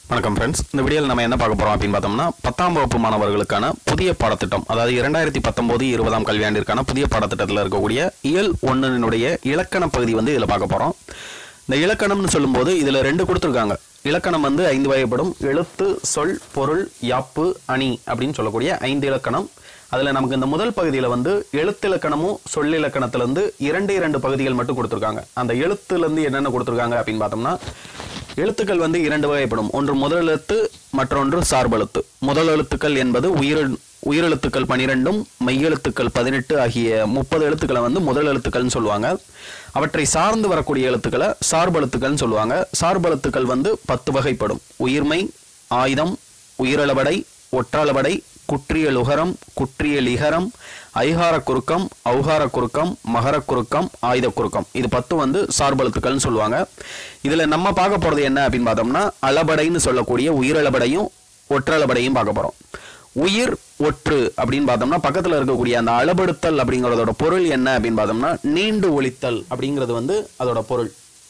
வணக்கம் ஃப்ரெண்ட்ஸ் இந்த வீடியோவில் நம்ம என்ன பார்க்க போறோம் அப்படின்னு பார்த்தோம்னா பத்தாம் வகுப்பு மாணவர்களுக்கான புதிய பாடத்திட்டம் அதாவது இரண்டாயிரத்தி பத்தொன்பது இருபதாம் கல்வியாண்டிற்கான புதிய பாடத்திட்டத்தில் இருக்கக்கூடிய இயல் ஒன்றினுடைய இலக்கண பகுதி வந்து இதில் பார்க்க போறோம் இந்த இலக்கணம்னு சொல்லும்போது இதில் ரெண்டு கொடுத்துருக்காங்க இலக்கணம் வந்து ஐந்து வகைப்படும் எழுத்து சொல் பொருள் யாப்பு அணி அப்படின்னு சொல்லக்கூடிய ஐந்து இலக்கணம் அதில் நமக்கு இந்த முதல் பகுதியில் வந்து எழுத்து இலக்கணமும் சொல் இலக்கணத்திலேருந்து இரண்டு இரண்டு பகுதிகள் மட்டும் கொடுத்துருக்காங்க அந்த எழுத்துலேருந்து என்னென்ன கொடுத்துருக்காங்க அப்படின்னு பார்த்தோம்னா எழுத்துக்கள் வந்து இரண்டு வகைப்படும் ஒன்று முதல் எழுத்து மற்றொன்று சார்பெழுத்து முதல் எழுத்துக்கள் என்பது உயிர் உயிரெழுத்துக்கள் பனிரெண்டும் மெய்யெழுத்துக்கள் பதினெட்டு ஆகிய முப்பது எழுத்துக்களை வந்து முதல் எழுத்துக்கள்னு சொல்லுவாங்க அவற்றை சார்ந்து வரக்கூடிய எழுத்துக்களை சார்பெழுத்துக்கள்னு சொல்லுவாங்க சார்பெழுத்துக்கள் வந்து பத்து வகைப்படும் உயிர்மை ஆயுதம் உயிரளபடை ஒற்றளபடை குற்றியல் உகரம் குற்றியல் இகரம் ஐகார குறுக்கம் ஔகார குறுக்கம் மகர குறுக்கம் ஆயுத குறுக்கம் இது பத்து வந்து சார்பெழுத்துக்கள்னு சொல்லுவாங்க இதுல நம்ம பார்க்க போறது என்ன அப்படின்னு பார்த்தோம்னா அளபடைன்னு சொல்லக்கூடிய உயிரளபடையும் ஒற்றளபடையும் பார்க்க போறோம் உயிர் ஒற்று அப்படின்னு பார்த்தோம்னா பக்கத்துல இருக்கக்கூடிய அந்த அளபெடுத்தல் அப்படிங்கறதோட பொருள் என்ன அப்படின்னு பார்த்தோம்னா நீண்டு ஒழித்தல் அப்படிங்கிறது வந்து அதோட பொருள்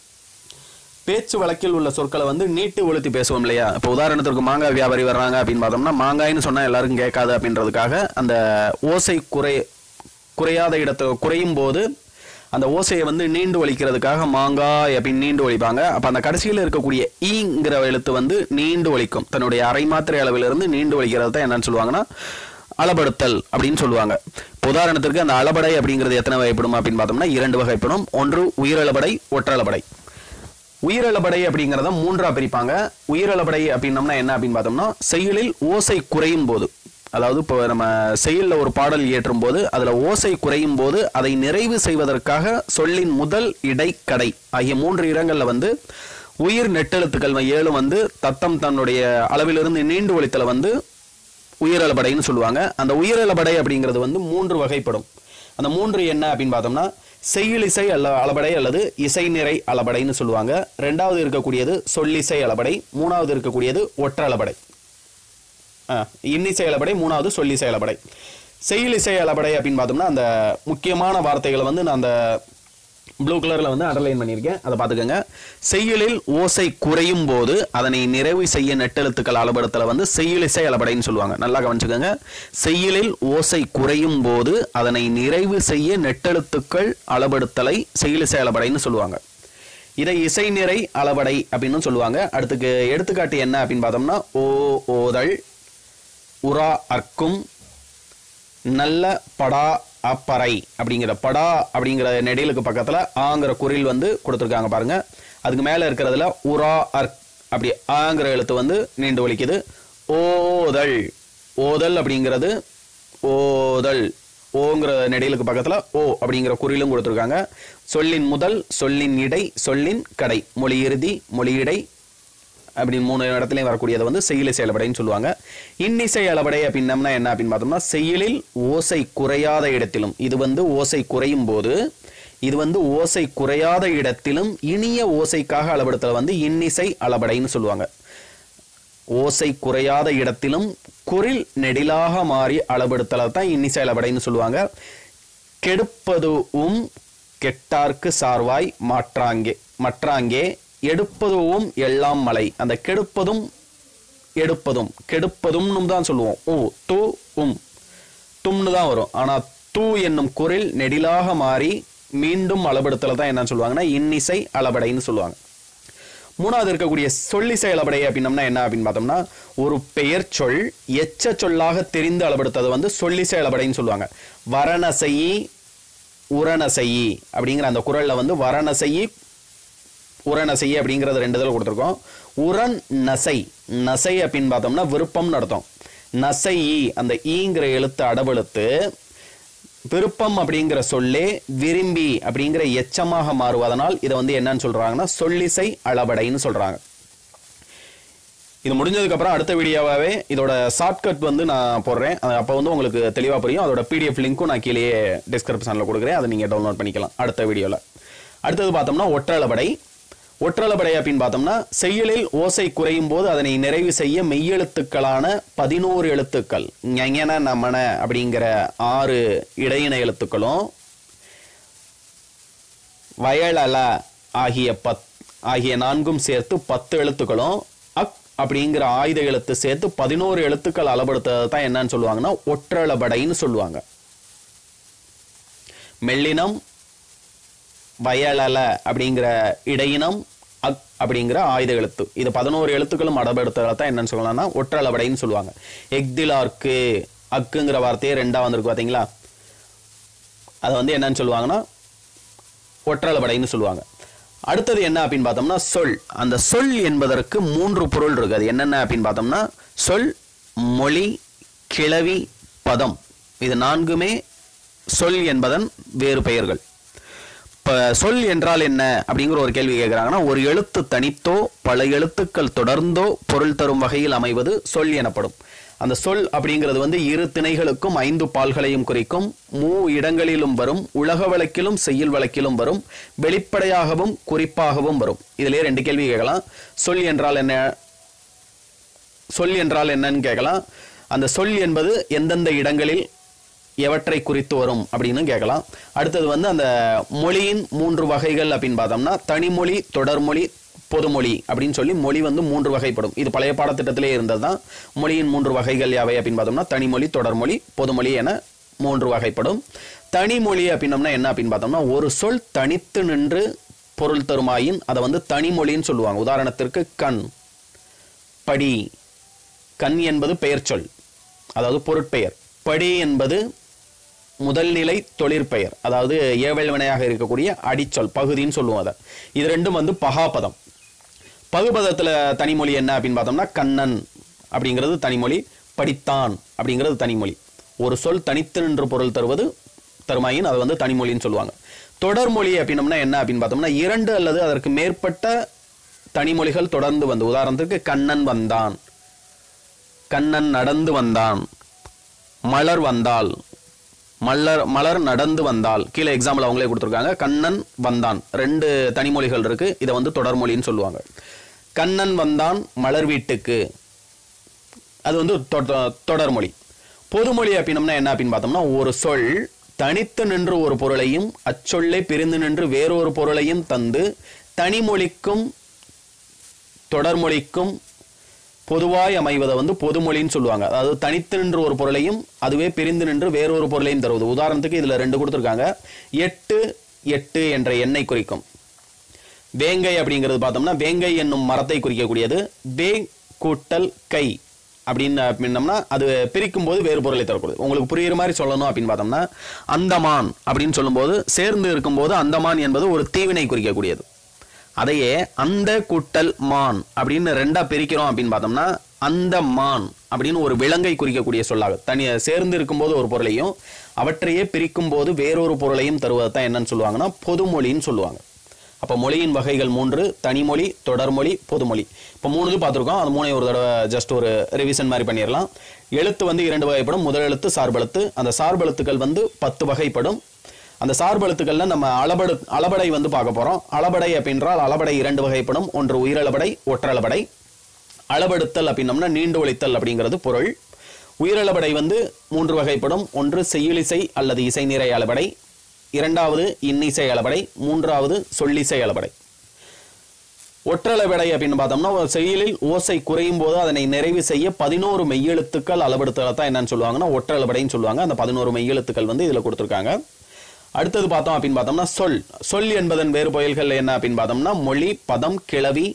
பேச்சு வழக்கில் உள்ள சொற்களை வந்து நீட்டு ஒழுத்தி பேசுவோம் இல்லையா இப்போ உதாரணத்திற்கு மாங்காய் வியாபாரி வர்றாங்க அப்படின்னு பார்த்தோம்னா மாங்காய்னு சொன்னா எல்லாருக்கும் கேட்காது அப்படின்றதுக்காக அந்த ஓசை குறை குறையாத இடத்தை குறையும் போது அந்த ஓசையை வந்து நீண்டு ஒழிக்கிறதுக்காக மாங்காய் அப்படின்னு நீண்டு ஒழிப்பாங்க அப்ப அந்த கடைசியில் இருக்கக்கூடிய ஈங்கிற எழுத்து வந்து நீண்டு ஒழிக்கும் தன்னுடைய அரை மாத்திரை அளவிலிருந்து நீண்டு ஒழிக்கிறது தான் என்னன்னு சொல்லுவாங்கன்னா அளபடுத்தல் அப்படின்னு சொல்லுவாங்க இப்போ உதாரணத்திற்கு அந்த அளபடை அப்படிங்கிறது எத்தனை வகைப்படும் அப்படின்னு பார்த்தோம்னா இரண்டு வகைப்படும் ஒன்று உயிரளபடை ஒற்றளபடை உயிரளபடை அப்படிங்கிறத மூன்றா பிரிப்பாங்க உயிரளபடை அப்படின்னம்னா என்ன அப்படின்னு பார்த்தோம்னா செயலில் ஓசை குறையும் போது அதாவது இப்போ நம்ம செயலில் ஒரு பாடல் இயற்றும் போது அதில் ஓசை குறையும் போது அதை நிறைவு செய்வதற்காக சொல்லின் முதல் இடை கடை ஆகிய மூன்று இடங்களில் வந்து உயிர் நெட்டெழுத்துக்கள் ஏழு வந்து தத்தம் தன்னுடைய அளவிலிருந்து நீண்டு ஒழித்தல வந்து உயிரளபடைன்னு சொல்லுவாங்க அந்த உயிரளபடை அப்படிங்கிறது வந்து மூன்று வகைப்படும் அந்த மூன்று என்ன அப்படின்னு பார்த்தோம்னா செய்யுளிசை அல்ல அளபடை அல்லது இசை நிறை அளபடைன்னு சொல்லுவாங்க ரெண்டாவது இருக்கக்கூடியது சொல்லிசை அளபடை மூணாவது இருக்கக்கூடியது ஒற்றளபடை ஆ, இன்னிசை அளபடை மூணாவது சொல்லிசை அளபடை செய்யுளிசை அளபடை அப்படின்னு பார்த்தோம்னா அந்த முக்கியமான வார்த்தைகளை வந்து நான் அந்த ப்ளூ கலர்ல வந்து அண்டர்லைன் பண்ணியிருக்கேன் அதை பார்த்துக்கோங்க செய்யுளில் ஓசை குறையும் போது அதனை நிறைவு செய்ய நெட்டெழுத்துக்கள் அளபடுத்தல வந்து செய்யுளிசை அளபடைன்னு சொல்லுவாங்க நல்லா கவனிச்சுக்கோங்க செய்யுளில் ஓசை குறையும் போது அதனை நிறைவு செய்ய நெட்டெழுத்துக்கள் அளபடுத்தலை செய்யுளிசை அளபடைன்னு சொல்லுவாங்க இதை இசை நிறை அளபடை அப்படின்னு சொல்லுவாங்க அடுத்துக்கு எடுத்துக்காட்டு என்ன அப்படின்னு பார்த்தோம்னா ஓ ஓதல் உரா அர்க்கும் நல்ல படா அப்பறை அப்படிங்கிற படா அப்படிங்கிற நெடிலுக்கு பக்கத்துல ஆங்கிற குரில் வந்து கொடுத்துருக்காங்க பாருங்க அதுக்கு மேல இருக்கிறதுல உரா அர்க் அப்படி ஆங்கிற எழுத்து வந்து நீண்டு ஒலிக்குது ஓதல் ஓதல் அப்படிங்கிறது ஓதல் ஓங்கிற நெடிலுக்கு பக்கத்துல ஓ அப்படிங்கிற குறிலும் கொடுத்துருக்காங்க சொல்லின் முதல் சொல்லின் இடை சொல்லின் கடை மொழி இறுதி மொழி இடை அப்படின்னு மூணு இடத்துலையும் வரக்கூடியதை வந்து செய்யுளிசை அளபடைன்னு சொல்லுவாங்க இன்னிசை அளபடை அப்படின்னம்னா என்ன அப்படின்னு பார்த்தோம்னா செய்யுளில் ஓசை குறையாத இடத்திலும் இது வந்து ஓசை குறையும் போது இது வந்து ஓசை குறையாத இடத்திலும் இனிய ஓசைக்காக அளபடுத்தல வந்து இன்னிசை அளபடைன்னு சொல்லுவாங்க ஓசை குறையாத இடத்திலும் குரில் நெடிலாக மாறி அளபடுத்தல தான் இன்னிசை அளபடைன்னு சொல்லுவாங்க கெடுப்பதுவும் கெட்டார்க்கு சார்வாய் மாற்றாங்கே மற்றாங்கே எடுப்பதுவும் எல்லாம் மலை அந்த கெடுப்பதும் எடுப்பதும் கெடுப்பதும்னு தான் சொல்லுவோம் ஓ து உம் தும்னு தான் வரும் ஆனா தூ என்னும் குரில் நெடிலாக மாறி மீண்டும் அளபடுத்தல தான் என்னன்னு சொல்லுவாங்கன்னா இன்னிசை அளபடைன்னு சொல்லுவாங்க மூணாவது இருக்கக்கூடிய சொல்லிசை அளபடை அப்படின்னம்னா என்ன அப்படின்னு பார்த்தோம்னா ஒரு பெயர் சொல் எச்ச சொல்லாக தெரிந்து அளபடுத்தது வந்து சொல்லிசை அளபடைன்னு சொல்லுவாங்க வரணசையி உரணசையி அப்படிங்கிற அந்த குரல்ல வந்து வரணசையி உரணசை அப்படிங்கிறது ரெண்டு இதில் கொடுத்துருக்கோம் உரன் நசை நசை அப்படின்னு பார்த்தோம்னா விருப்பம்னு அர்த்தம் நசை அந்த ஈங்கிற எழுத்து அடவெழுத்து விருப்பம் அப்படிங்கிற சொல்லே விரும்பி அப்படிங்கிற எச்சமாக மாறுவதனால் இதை வந்து என்னன்னு சொல்றாங்கன்னா சொல்லிசை அளபடைன்னு சொல்றாங்க இது முடிஞ்சதுக்கு அப்புறம் அடுத்த வீடியோவாவே இதோட ஷார்ட்கட் வந்து நான் போடுறேன் அது அப்போ வந்து உங்களுக்கு தெளிவாக புரியும் அதோட பிடிஎஃப் லிங்க்கும் நான் கீழே டிஸ்கிரிப்ஷனில் கொடுக்குறேன் அதை நீங்கள் டவுன்லோட் பண்ணிக்கலாம் அடுத்த வீடியோவில் அடுத்தது பார்த்தோம்னா ஒற்றளபடை ஒற்றளபடை அப்படின்னு பார்த்தோம்னா செய்யுளில் ஓசை குறையும் போது அதனை நிறைவு செய்ய மெய்யெழுத்துக்களான பதினோரு எழுத்துக்கள் ஞஞன நமன அப்படிங்கிற ஆறு இடையின எழுத்துக்களும் வயலல ஆகிய பத் ஆகிய நான்கும் சேர்த்து பத்து எழுத்துக்களும் அக் அப்படிங்கிற ஆயுத எழுத்து சேர்த்து பதினோரு எழுத்துக்கள் அளபடுத்துறது தான் என்னன்னு சொல்லுவாங்கன்னா ஒற்றளபடைன்னு சொல்லுவாங்க மெல்லினம் வயலல அப்படிங்கிற இடையினம் அக் அப்படிங்கிற ஆயுத எழுத்து இது பதினோரு எழுத்துக்களும் அடபடுத்துறத தான் என்னன்னு சொல்லலாம்னா ஒற்றளபடைன்னு சொல்லுவாங்க எக்திலார்க்கு அக்குங்கிற வார்த்தையே ரெண்டா வந்திருக்கு பாத்தீங்களா அதை வந்து என்னன்னு சொல்லுவாங்கன்னா ஒற்றளபடைன்னு சொல்லுவாங்க அடுத்தது என்ன அப்படின்னு பார்த்தோம்னா சொல் அந்த சொல் என்பதற்கு மூன்று பொருள் இருக்கு அது என்னென்ன அப்படின்னு பார்த்தோம்னா சொல் மொழி கிளவி பதம் இது நான்குமே சொல் என்பதன் வேறு பெயர்கள் இப்போ சொல் என்றால் என்ன அப்படிங்கிற ஒரு கேள்வி கேட்குறாங்கன்னா ஒரு எழுத்து தனித்தோ பல எழுத்துக்கள் தொடர்ந்தோ பொருள் தரும் வகையில் அமைவது சொல் எனப்படும் அந்த சொல் அப்படிங்கிறது வந்து இரு திணைகளுக்கும் ஐந்து பால்களையும் குறிக்கும் மூ இடங்களிலும் வரும் உலக வழக்கிலும் செய்யுள் வழக்கிலும் வரும் வெளிப்படையாகவும் குறிப்பாகவும் வரும் இதிலே ரெண்டு கேள்வி கேட்கலாம் சொல் என்றால் என்ன சொல் என்றால் என்னன்னு கேட்கலாம் அந்த சொல் என்பது எந்தெந்த இடங்களில் எவற்றை குறித்து வரும் அப்படின்னு கேட்கலாம் அடுத்தது வந்து அந்த மொழியின் மூன்று வகைகள் அப்படின்னு பார்த்தோம்னா தனிமொழி தொடர்மொழி பொதுமொழி அப்படின்னு சொல்லி மொழி வந்து மூன்று வகைப்படும் இது பழைய பாடத்திட்டத்திலே இருந்தது தான் மொழியின் மூன்று வகைகள் யாவை அப்படின்னு பார்த்தோம்னா தனிமொழி தொடர்மொழி பொதுமொழி என மூன்று வகைப்படும் தனிமொழி அப்படின்னம்னா என்ன அப்படின்னு பார்த்தோம்னா ஒரு சொல் தனித்து நின்று பொருள் தருமாயின் அதை வந்து தனிமொழின்னு சொல்லுவாங்க உதாரணத்திற்கு கண் படி கண் என்பது பெயர் சொல் அதாவது பொருட்பெயர் படி என்பது முதல்நிலை தொழிற்பெயர் அதாவது ஏவல் வினையாக இருக்கக்கூடிய அடிச்சொல் பகுதின்னு சொல்லுவோம் அதை இது ரெண்டும் வந்து பகாபதம் பகுபதத்துல தனிமொழி என்ன அப்படின்னு பார்த்தோம்னா கண்ணன் அப்படிங்கிறது தனிமொழி படித்தான் அப்படிங்கிறது தனிமொழி ஒரு சொல் தனித்து நின்று பொருள் தருவது தருமாயின் அது வந்து தனிமொழின்னு சொல்லுவாங்க தொடர்மொழி அப்படின்னம்னா என்ன அப்படின்னு பார்த்தோம்னா இரண்டு அல்லது அதற்கு மேற்பட்ட தனிமொழிகள் தொடர்ந்து வந்து உதாரணத்துக்கு கண்ணன் வந்தான் கண்ணன் நடந்து வந்தான் மலர் வந்தாள் மலர் மலர் நடந்து வந்தால் கீழே எக்ஸாம்பிள் அவங்களே கொடுத்துருக்காங்க கண்ணன் வந்தான் ரெண்டு தனிமொழிகள் இருக்கு இதை வந்து தொடர்மொழின்னு சொல்லுவாங்க கண்ணன் வந்தான் மலர் வீட்டுக்கு அது வந்து தொ- தொடர்மொழி பொதுமொழி அப்படின்னம்னா என்ன அப்படின்னு பார்த்தோம்னா ஒரு சொல் தனித்து நின்று ஒரு பொருளையும் அச்சொல்லை பிரிந்து நின்று வேறொரு பொருளையும் தந்து தனிமொழிக்கும் தொடர்மொழிக்கும் பொதுவாய் அமைவதை வந்து பொதுமொழின்னு சொல்லுவாங்க அதாவது தனித்து நின்று ஒரு பொருளையும் அதுவே பிரிந்து நின்று வேறொரு பொருளையும் தருவது உதாரணத்துக்கு இதுல ரெண்டு கொடுத்துருக்காங்க எட்டு எட்டு என்ற எண்ணை குறிக்கும் வேங்கை அப்படிங்கிறது பார்த்தோம்னா வேங்கை என்னும் மரத்தை குறிக்கக்கூடியது வே கூட்டல் கை அப்படின்னு அப்படின்னம்னா அது பிரிக்கும் போது வேறு பொருளை தரக்கூடியது உங்களுக்கு புரியுற மாதிரி சொல்லணும் அப்படின்னு பார்த்தோம்னா அந்தமான் அப்படின்னு சொல்லும்போது சேர்ந்து இருக்கும்போது அந்தமான் என்பது ஒரு தீவினை குறிக்கக்கூடியது அதையே அந்த கூட்டல் மான் அப்படின்னு ரெண்டா பிரிக்கிறோம் அப்படின்னு பார்த்தோம்னா அந்த மான் அப்படின்னு ஒரு விலங்கை குறிக்கக்கூடிய சொல்லாக தனி சேர்ந்து இருக்கும்போது ஒரு பொருளையும் அவற்றையே பிரிக்கும் போது வேறொரு பொருளையும் தருவதை தான் என்னன்னு சொல்லுவாங்கன்னா பொதுமொழின்னு சொல்லுவாங்க அப்போ மொழியின் வகைகள் மூன்று தனிமொழி தொடர்மொழி பொதுமொழி இப்போ மூணு இது பார்த்துருக்கோம் அது மூணை ஒரு தடவை ஜஸ்ட் ஒரு ரிவிஷன் மாதிரி பண்ணிடலாம் எழுத்து வந்து இரண்டு வகைப்படும் முதல் எழுத்து சார்பெழுத்து அந்த சார்பெழுத்துக்கள் வந்து பத்து வகைப்படும் அந்த சார்பெழுத்துக்கள்ல நம்ம அளபடு அளபடை வந்து பார்க்க போறோம் அளபடை அப்படின்றால் அளபடை இரண்டு வகைப்படும் ஒன்று உயிரளபடை ஒற்றளபடை அளபெடுத்தல் அப்படின்னம்னா நீண்டு ஒழித்தல் அப்படிங்கிறது பொருள் உயிரளபடை வந்து மூன்று வகைப்படும் ஒன்று செய்யுளிசை அல்லது இசை நிறை அளபடை இரண்டாவது இன்னிசை அளபடை மூன்றாவது சொல்லிசை அளபடை ஒற்றளபடை அப்படின்னு பார்த்தோம்னா ஒரு செயலில் ஓசை குறையும் போது அதனை நிறைவு செய்ய பதினோரு மெய்யெழுத்துக்கள் அளபெடுத்தலை தான் என்னன்னு சொல்லுவாங்கன்னா ஒற்றளபடைன்னு சொல்லுவாங்க அந்த பதினோரு மெய்யெழுத்துக்கள் வந்து இதுல கொடுத்துருக்காங்க அடுத்தது பார்த்தோம் அப்படின்னு பார்த்தோம்னா சொல் சொல் என்பதன் வேறு புயல்கள் என்ன அப்படின்னு பார்த்தோம்னா மொழி பதம் கிளவி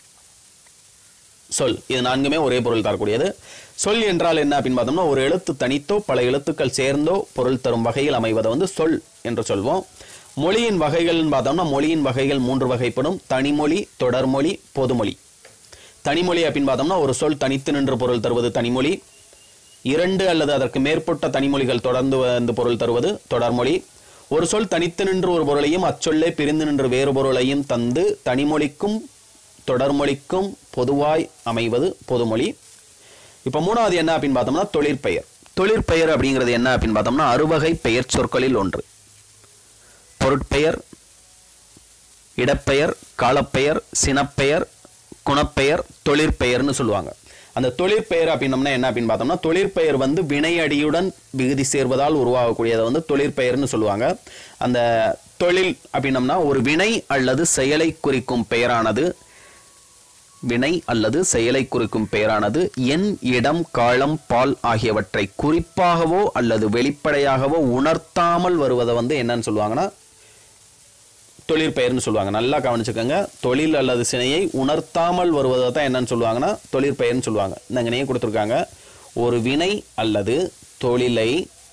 சொல் இது நான்குமே ஒரே பொருள் தரக்கூடியது சொல் என்றால் என்ன அப்படின்னு பார்த்தோம்னா ஒரு எழுத்து தனித்தோ பல எழுத்துக்கள் சேர்ந்தோ பொருள் தரும் வகையில் அமைவதை வந்து சொல் என்று சொல்வோம் மொழியின் வகைகள்னு பார்த்தோம்னா மொழியின் வகைகள் மூன்று வகைப்படும் தனிமொழி தொடர்மொழி பொதுமொழி தனிமொழி அப்படின்னு பார்த்தோம்னா ஒரு சொல் தனித்து நின்று பொருள் தருவது தனிமொழி இரண்டு அல்லது அதற்கு மேற்பட்ட தனிமொழிகள் தொடர்ந்து வந்து பொருள் தருவது தொடர்மொழி ஒரு சொல் தனித்து நின்று ஒரு பொருளையும் அச்சொல்லே பிரிந்து நின்று வேறு பொருளையும் தந்து தனிமொழிக்கும் தொடர்மொழிக்கும் பொதுவாய் அமைவது பொதுமொழி இப்போ மூணாவது என்ன அப்படின்னு பார்த்தோம்னா தொழிற்பெயர் தொழிற்பெயர் அப்படிங்கிறது என்ன அப்படின்னு பார்த்தோம்னா அறுவகை பெயர் சொற்களில் ஒன்று பொருட்பெயர் இடப்பெயர் காலப்பெயர் சினப்பெயர் குணப்பெயர் தொழிற்பெயர்னு சொல்லுவாங்க அந்த தொழிற்பெயர் அப்படின்னம்னா என்ன அப்படின்னு பார்த்தோம்னா தொழிற்பெயர் வந்து வினையடியுடன் விகுதி சேர்வதால் உருவாகக்கூடியதை வந்து தொழிற்பெயர்னு சொல்லுவாங்க அந்த தொழில் அப்படின்னம்னா ஒரு வினை அல்லது செயலை குறிக்கும் பெயரானது வினை அல்லது செயலை குறிக்கும் பெயரானது எண் இடம் காலம் பால் ஆகியவற்றை குறிப்பாகவோ அல்லது வெளிப்படையாகவோ உணர்த்தாமல் வருவதை வந்து என்னன்னு சொல்லுவாங்கன்னா தொழிற்பெயர்னு சொல்லுவாங்க நல்லா கவனிச்சுக்கோங்க தொழில் அல்லது சினையை உணர்த்தாமல் வருவதை தான் என்னன்னு சொல்லுவாங்கன்னா தொழிற்பெயர்னு சொல்லுவாங்க இந்த இங்கனையே கொடுத்துருக்காங்க ஒரு வினை அல்லது தொழிலை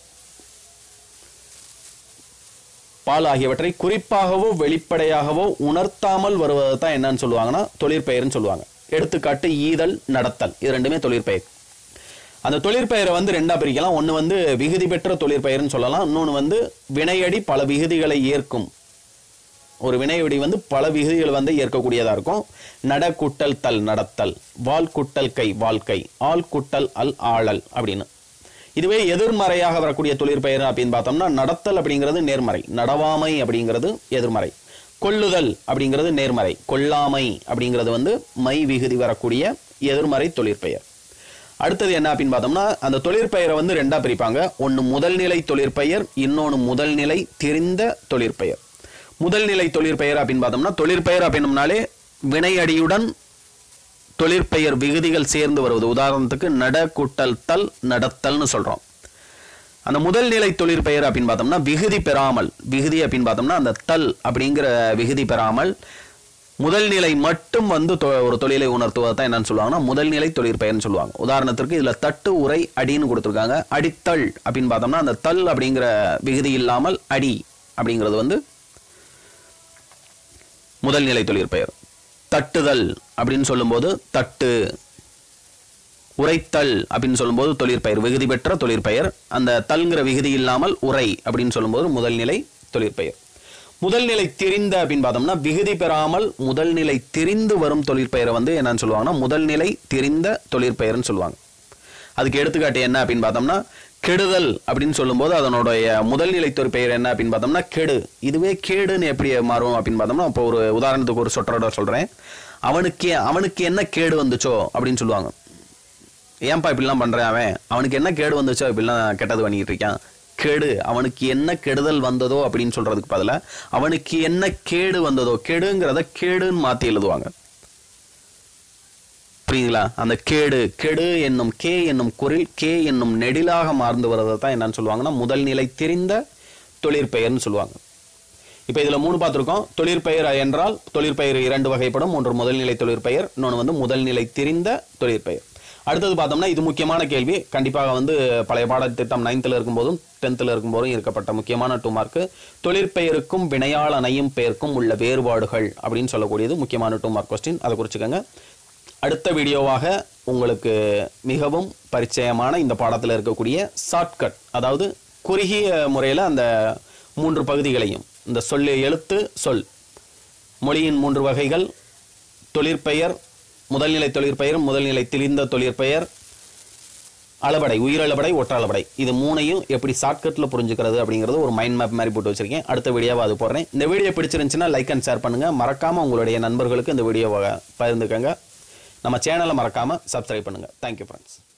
பால் ஆகியவற்றை குறிப்பாகவோ வெளிப்படையாகவோ உணர்த்தாமல் வருவதை தான் என்னன்னு சொல்லுவாங்கன்னா தொழிற்பெயர்னு சொல்லுவாங்க எடுத்துக்காட்டு ஈதல் நடத்தல் இது ரெண்டுமே தொழிற்பெயர் அந்த தொழிற்பெயரை வந்து ரெண்டா பிரிக்கலாம் ஒன்று வந்து விகுதி பெற்ற தொழிற்பெயர்னு சொல்லலாம் இன்னொன்று வந்து வினையடி பல விகுதிகளை ஏற்கும் ஒரு வினையடி வந்து பல விகுதிகள் வந்து ஏற்கக்கூடியதா இருக்கும் நட குட்டல் தல் நடத்தல் வால் குட்டல் கை வாழ்க்கை ஆள் குட்டல் அல் ஆளல் அப்படின்னு இதுவே எதிர்மறையாக வரக்கூடிய தொழிற்பெயர் அப்படின்னு பார்த்தோம்னா நடத்தல் அப்படிங்கிறது நேர்மறை நடவாமை அப்படிங்கிறது எதிர்மறை கொள்ளுதல் அப்படிங்கிறது நேர்மறை கொல்லாமை அப்படிங்கிறது வந்து மை விகுதி வரக்கூடிய எதிர்மறை தொழிற்பெயர் அடுத்தது என்ன அப்படின்னு பார்த்தோம்னா அந்த தொழிற்பெயரை வந்து ரெண்டா பிரிப்பாங்க ஒன்று முதல்நிலை தொழிற்பெயர் இன்னொன்று முதல்நிலை தெரிந்த தொழிற்பெயர் முதல்நிலை தொழிற்பெயர் அப்படின்னு பார்த்தோம்னா தொழிற்பெயர் அப்படின்னம்னாலே வினையடியுடன் தொழிற்பெயர் விகுதிகள் சேர்ந்து வருவது உதாரணத்துக்கு நட கூட்டல் தல் நடத்தல்னு சொல்றோம் அந்த முதல் நிலை தொழிற்பெயர் அப்படின்னு பார்த்தோம்னா விகுதி பெறாமல் விகுதி அப்படின்னு பார்த்தோம்னா அந்த தல் அப்படிங்கிற விகுதி பெறாமல் முதல் நிலை மட்டும் வந்து தொ- ஒரு தொழிலை உணர்த்துவதை தான் என்னன்னு சொல்லுவாங்கன்னா முதல் நிலை தொழிற்பெயர்னு சொல்லுவாங்க உதாரணத்திற்கு இதுல தட்டு உரை அடின்னு கொடுத்துருக்காங்க அடித்தல் அப்படின்னு பார்த்தோம்னா அந்த தல் அப்படிங்கிற விகுதி இல்லாமல் அடி அப்படிங்கிறது வந்து முதல் நிலை தொழிற்பெயர் தட்டுதல் அப்படின்னு சொல்லும்போது தட்டு உரைத்தல் அப்படின்னு சொல்லும்போது தொழிற்பெயர் விகுதி பெற்ற தொழிற்பெயர் அந்த தல்ங்கிற விகுதி இல்லாமல் உரை அப்படின்னு சொல்லும்போது முதல்நிலை தொழிற்பெயர் முதல்நிலை தெரிந்த அப்படின்னு பார்த்தோம்னா விகுதி பெறாமல் முதல்நிலை தெரிந்து வரும் தொழிற்பெயரை வந்து என்னன்னு சொல்லுவாங்கன்னா முதல்நிலை தெரிந்த தொழிற்பெயர்னு சொல்லுவாங்க அதுக்கு எடுத்துக்காட்டு என்ன அப்படின்னு பார்த்தோம்னா கெடுதல் அப்படின்னு சொல்லும்போது அதனுடைய முதல்நிலை தொழிற்பெயர் என்ன அப்படின்னு பார்த்தோம்னா கெடு இதுவே கேடுன்னு எப்படி மாறும் அப்படின்னு பார்த்தோம்னா இப்போ ஒரு உதாரணத்துக்கு ஒரு சொற்றோட சொல்றேன் அவனுக்கு அவனுக்கு என்ன கேடு வந்துச்சோ அப்படின்னு சொல்லுவாங்க ஏன்பா இப்படிலாம் பண்றேன் அவன் அவனுக்கு என்ன கேடு வந்துச்சோ இப்படிலாம் கெட்டது பண்ணிட்டு இருக்கான் கெடு அவனுக்கு என்ன கெடுதல் வந்ததோ அப்படின்னு சொல்றதுக்கு பதிலா அவனுக்கு என்ன கேடு வந்ததோ கெடுங்கிறத கேடுன்னு மாத்தி எழுதுவாங்க புரியுங்களா அந்த கேடு கெடு என்னும் கே என்னும் குரில் கே என்னும் நெடிலாக மார்ந்து வரதை தான் என்னன்னு சொல்லுவாங்கன்னா முதல் நிலை தெரிந்த தொழிற்பெயர்னு சொல்லுவாங்க இப்போ இதுல மூணு பார்த்துருக்கோம் தொழிற்பெயர் என்றால் தொழிற்பெயர் இரண்டு வகைப்படும் ஒன்று முதல்நிலை தொழிற்பெயர் இன்னொன்று வந்து முதல்நிலை தெரிந்த தொழிற்பெயர் அடுத்தது பார்த்தோம்னா இது முக்கியமான கேள்வி கண்டிப்பாக வந்து பழைய பாடத்திட்டம் நைன்த்தில் இருக்கும்போதும் டென்த்தில் இருக்கும்போதும் இருக்கப்பட்ட முக்கியமான டூ மார்க்கு தொழிற்பெயருக்கும் வினையாள் அணையும் பெயருக்கும் உள்ள வேறுபாடுகள் அப்படின்னு சொல்லக்கூடியது முக்கியமான டூ மார்க் கொஸ்டின் அதை குறிச்சுக்கோங்க அடுத்த வீடியோவாக உங்களுக்கு மிகவும் பரிச்சயமான இந்த பாடத்தில் இருக்கக்கூடிய ஷார்ட்கட் அதாவது குறுகிய முறையில் அந்த மூன்று பகுதிகளையும் இந்த சொல்லு எழுத்து சொல் மொழியின் மூன்று வகைகள் தொழிற்பெயர் முதல்நிலை தொழிற்பெயர் முதல்நிலை திரிந்த தொழிற்பெயர் அளபடை உயிரளபடை ஒற்றளபடை இது மூணையும் எப்படி ஷார்ட்கட்டில் புரிஞ்சுக்கிறது அப்படிங்கிறது ஒரு மைண்ட் மேப் மாதிரி போட்டு வச்சிருக்கேன் அடுத்த வீடியோவை அது போடுறேன் இந்த வீடியோ பிடிச்சிருந்துச்சுன்னா லைக் அண்ட் ஷேர் பண்ணுங்க மறக்காம உங்களுடைய நண்பர்களுக்கு இந்த வீடியோவை பகிர்ந்துக்கங்க நம்ம சேனலை மறக்காம சப்ஸ்கிரைப் பண்ணுங்க தேங்க்யூ ஃப்ரெண்ட்ஸ்